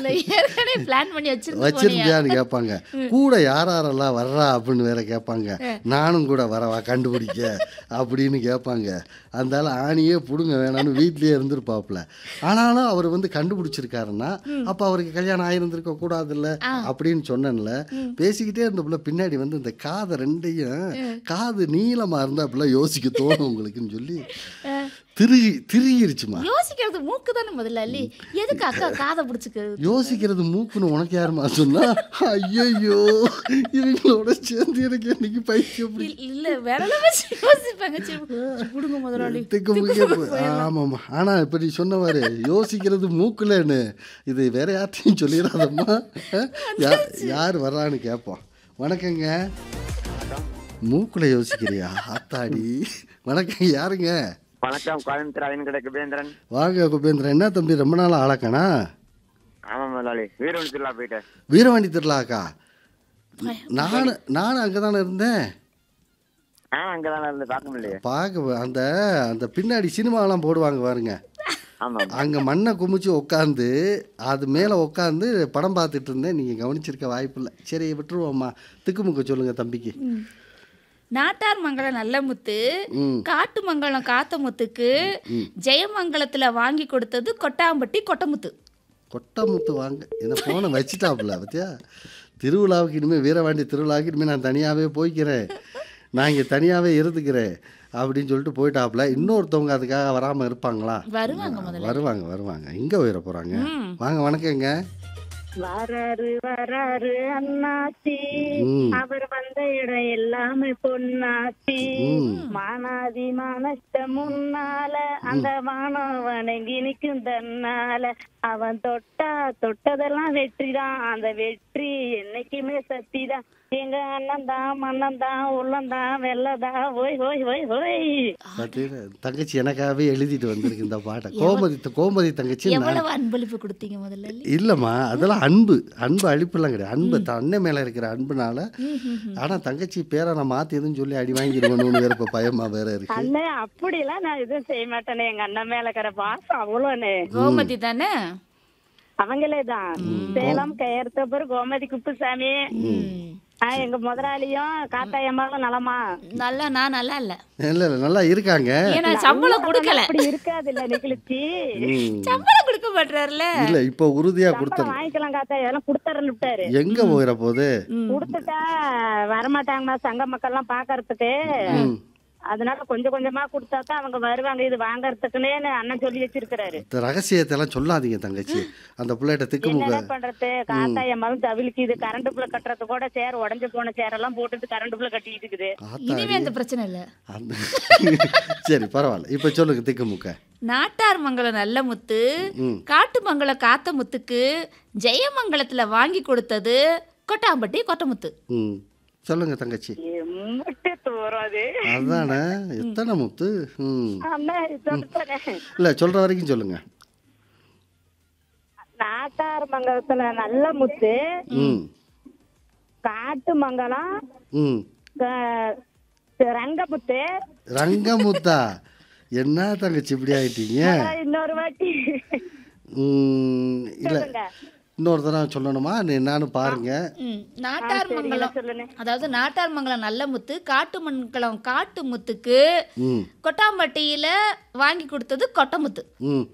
இல்ல ஏற்கனவே பிளான் பண்ணி வச்சிருந்து போனியா வச்சிருந்தியான்னு கேட்பாங்க கூட யார் யாரெல்லாம் வர்றா அப்படின்னு வேற கேட்பாங்க நானும் கூட வரவா கண்டுபிடிக்க அப்படின்னு கேட்பாங்க அந்தால ஆணியே பிடுங்க வேணாம்னு வீட்லயே இருந்திருப்பாப்புல ஆனாலும் அவர் வந்து கண்டுபிடிச்சிருக்காருன்னா அப்ப அவருக்கு கல்யாணம் ஆயிருந்திருக்க கூடாதுல்ல அப்படின்னு சொன்னேன்ல பேசிக்கிட்டே இருந்தப்புல பின்னாடி வந்து இந்த காதை ரெண்டையும் காது நீளமா இருந்தா அப்படிலாம் யோசிக்க தோணும் உங்களுக்குன்னு சொல்லி திருகி திருகிருச்சுமா யோசிக்கிறது மூக்கு தானே முதலாளி எதுக்கு அக்கா காதை பிடிச்சிக்கிறது யோசிக்கிறது மூக்குன்னு உனக்கு யாருமா சொன்னா ஐயோ இவங்களோட சேர்ந்து எனக்கு இன்னைக்கு பைத்தியம் பிடி- இல்ல- இல்ல விரல வச்சு யோசிப்பாங்க சரி, கொடுங்க முதலாளி திக்கு முக்கிய போ- ஆமாம்மா ஆனா இப்ப நீ சொன்னவாரு யோசிக்கிறது மூக்குலன்னு இது வேற யார்ட்டையும் சொல்லிடாதம்மா யா- யார் வர்றான்னு கேட்போம் வணக்கங்க மூக்குல யோசிக்கிறியா ஆத்தாடி வணக்கம் யாருங்க வணக்கம் கோயம்புத்தூர் அயன் கடை குபேந்திரன் வாங்க குபேந்திரன் என்ன தம்பி ரொம்ப நாள் ஆளக்கணா ஆமா முதலாளி வீரவன் திருவிழா போயிட்டேன் வீரவாண்டி திருவிழாக்கா நானும் நானும் அங்கே தானே இருந்தேன் ஆ அங்கதான் இருந்து பார்க்க முடியலையே பார்க்க அந்த அந்த பின்னாடி சினிமாலாம் போடுவாங்க பாருங்க ஆமா அங்கே மண்ணை குமிச்சு உட்காந்து அது மேலே உட்காந்து படம் பார்த்துட்டு இருந்தேன் நீங்கள் கவனிச்சிருக்க வாய்ப்பில்லை சரி விட்டுருவோம்மா திக்குமுக்க சொல்லுங்க தம்பிக்கு நாட்டார் மங்கலம் நல்லமுத்து ம் காட்டு மங்கலம் காத்தமுத்துக்கு ஜெயமங்கலத்துல வாங்கி கொடுத்தது கொட்டாம்பட்டி கொட்டமுத்து கொட்டாமுத்து வாங்க என்ன போனை வச்சுட்டாப்புல பத்தியா திருவிழாவுக்கு இனிமேல் வீரவாண்டி திருவிழாவுக்கு இனிமேல் நான் தனியாகவே போய்க்கிறேன் நான் இங்கே தனியாகவே இருந்துக்கிறேன் அப்படின்னு சொல்லிட்டு போயிட்டாப்புல இன்னொருத்தவங்க அதுக்காக வராமல் இருப்பாங்களா வருவாங்க முதல்ல வருவாங்க வருவாங்க எங்கே உயர போகிறாங்க வாங்க வணக்கங்க வராரு வராரு அண்ணாச்சி ம். அவர் வந்த இடம் எல்லாமே பொன்னாச்சி ம். மானாதி மானஸ்த முன்னால அந்த வானம் வணங்கி நிற்கும் தன்னால அவன் தொட்டா தொட்டதெல்லாம் வெற்றிதான் அந்த வெற்றி என்னைக்குமே சக்திதான் எங்க அண்ணன் தான் மன்னன் தான் உள்ளம் தான் வெள்ளதான் ஓய் ஓய் ஓய் ஓய் பார்த்தீங்களா தங்கச்சி எனக்காகவே எழுதிட்டு வந்திருக்கு இந்த பாட்டை கோமதி கோமதி தங்கச்சி நான் எவ்வளவு அன்பளிப்பு கொடுத்தீங்க முதல்ல இல்லைம்மா அதெல்லாம் அன்பு அன்பு அழிப்புலாம் கிடையாது அன்பு தன்னை மேலே இருக்கிற அன்புனால ஆனால் தங்கச்சி பேரை நான் மாற்றி எதுவும் சொல்லி அடி வாங்கிடுவேன்னு வேற இப்போ பயமா வேற இருக்கு அண்ணன் அப்படிலாம் நான் எதுவும் செய்ய மாட்டேனே எங்க அண்ணன் மேல இருக்கிற பாசம் அவ்வளோன்னு கோமதி தானே அவங்களே தான் சேலம் கயர்த்தப்பர் கோமதி குப்புசாமி ஆ, எங்க முதலாளியும் காத்தாயம்மாவும் நலமா நல்லா நான் நல்லா இல்ல இல்லை இல்லை நல்லா இருக்காங்க ஏன்னா சம்பளம் கொடுக்கல அப்படி இருக்காது இல்ல நிகழ்ச்சி ம். சம்பளம் கொடுக்க மாட்டாருல இல்லை இப்போ உறுதியாக கொடுத்த சம்பளம் வாங்கிக்கலாம் காத்தா இதெல்லாம் கொடுத்தாருன்னு விட்டாரு எங்கே போயிட போகுது கொடுத்துட்டா வரமாட்டாங்கம்மா சங்க மக்கள் எல்லாம் பாக்கறதுக்கு ம். அதனால கொஞ்சம் கொஞ்சமா கொடுத்தா தான் அவங்க வருவாங்க இது வாங்கறதுக்குன்னே அண்ணன் சொல்லி வச்சிருக்கிறாரு இந்த ரகசியத்தெல்லாம் சொல்லாதீங்க தங்கச்சி அந்த பிள்ளைகிட்ட திக்குமுக என்னடா பண்றது காத்தாயம்மாவும் தவிலுக்கு இது கரண்ட் புள்ள கட்டுறது கூட சேர் உடஞ்சு போன சேர் எல்லாம் போட்டுட்டு கரண்ட் புள்ள கட்டிட்டு இருக்குது ஆத்தா இனிமே அந்த பிரச்சனை இல்ல அந்த சரி பரவாயில்ல இப்போ சொல்லுங்க திக்குமுக்க நாட்டார் மங்கலம் நல்ல முத்து ம். காட்டுமங்கலம் காத்த முத்துக்கு ஜெயமங்கலத்துல வாங்கி கொடுத்தது கொட்டாம்பட்டி கொட்டமுத்து ம் சொல்லுங்க தங்கச்சி எம்பிட்டு தூரம் அது அதானே எத்தனை முத்து ம் அண்ணா சொல்றேன் இல்லை சொல்கிற வரைக்கும் சொல்லுங்க நாட்டார் மங்கலத்துல நல்ல முத்து ம் காட்டு மங்கலம் ம் க- ரங்கமுத்து ரங்கமுத்தா என்ன தங்கச்சி இப்படி ஆயிட்டீங்க அதான் இன்னொரு வாட்டி ம், இல்லை சொல்லுங்க இன்னொரு தடவை சொல்லணுமா நீ என்னன்னு பாருங்க ம், நாட்டார் மங்கலம் சொல்லுங்க அதாவது நாட்டார் மங்கலம் நல்ல முத்து காட்டு மங்கலம் காட்டு முத்துக்கு ம் கொட்டாம்பட்டியில வாங்கி கொடுத்தது கொட்டமுத்து ம்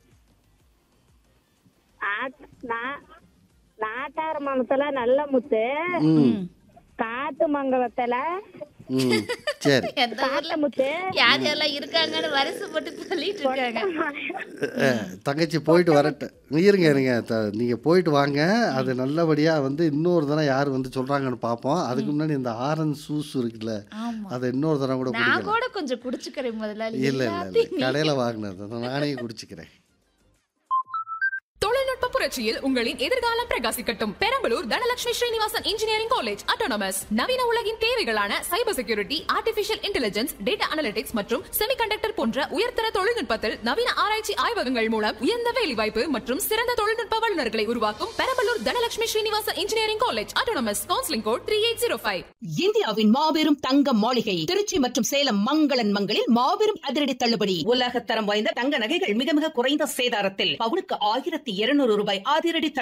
ஆட்- நா- நாட்டார் மங்கலத்துல நல்ல முத்து ம் காட்டு மங்கலத்துல ம் சரி எந்த ஊர்ல காட்டு முத்து யார் யாரெல்லாம் இருக்காங்கன்னு வரிசை போட்டு சொல்லிட்டு இருக்காங்க அஹ், தங்கச்சி போயிட்டு வரட்டும் இருங்க இருங்க த நீங்கள் போயிட்டு வாங்க அது நல்லபடியாக வந்து இன்னொரு தடவை யார் வந்து சொல்கிறாங்கன்னு பார்ப்போம் அதுக்கு முன்னாடி இந்த ஆரன் சூஸ் இருக்குல்ல ஆமா அதை இன்னொரு தடவை கூட நான் குடிக்கலாம் கூட கொஞ்சம் குடிச்சுக்கிறேன் முதலாளி இல்லை இல்லை இல்லை எல்லாத்தையும் கடையில் வாங்கினது அதை நானே குடிச்சிக்கிறேன் தொழில்நுட்ப புரட்சியில் உங்களின் எதிர்காலம் பிரகாசிக்கட்டும் Perambalur Dhanalakshmi Srinivasan engineering college autonomous நவீன உலகின் தேவைகளான cyber security artificial intelligence data analytics மற்றும் செமிகண்டக்டர் போன்ற உயர்தர தொழில்நுட்பத்தில் நவீன ஆராய்ச்சி ஆய்வகங்கள் மூலம் உயர்ந்த வேலைவாய்ப்பு மற்றும் சிறந்த தொழில்நுட்ப வல்லுநர்களை உருவாக்கும் Perambalur Dhanalakshmi Srinivasan engineering college autonomous counselling code three eight zero five இந்தியாவின் மாபெரும் தங்க மாளிகை திருச்சி மற்றும் சேலம் மங்களன் மங்களில் மாபெரும் அதிரடி தள்ளுபடி உலகத்தரம் வாய்ந்த தங்க நகைகள் மிக மிக குறைந்த சேதாரத்தில் பவுனுக்கு ஆயிரத்தி இருநூறு ரூபாய் அதிரடி தள்ளுபடி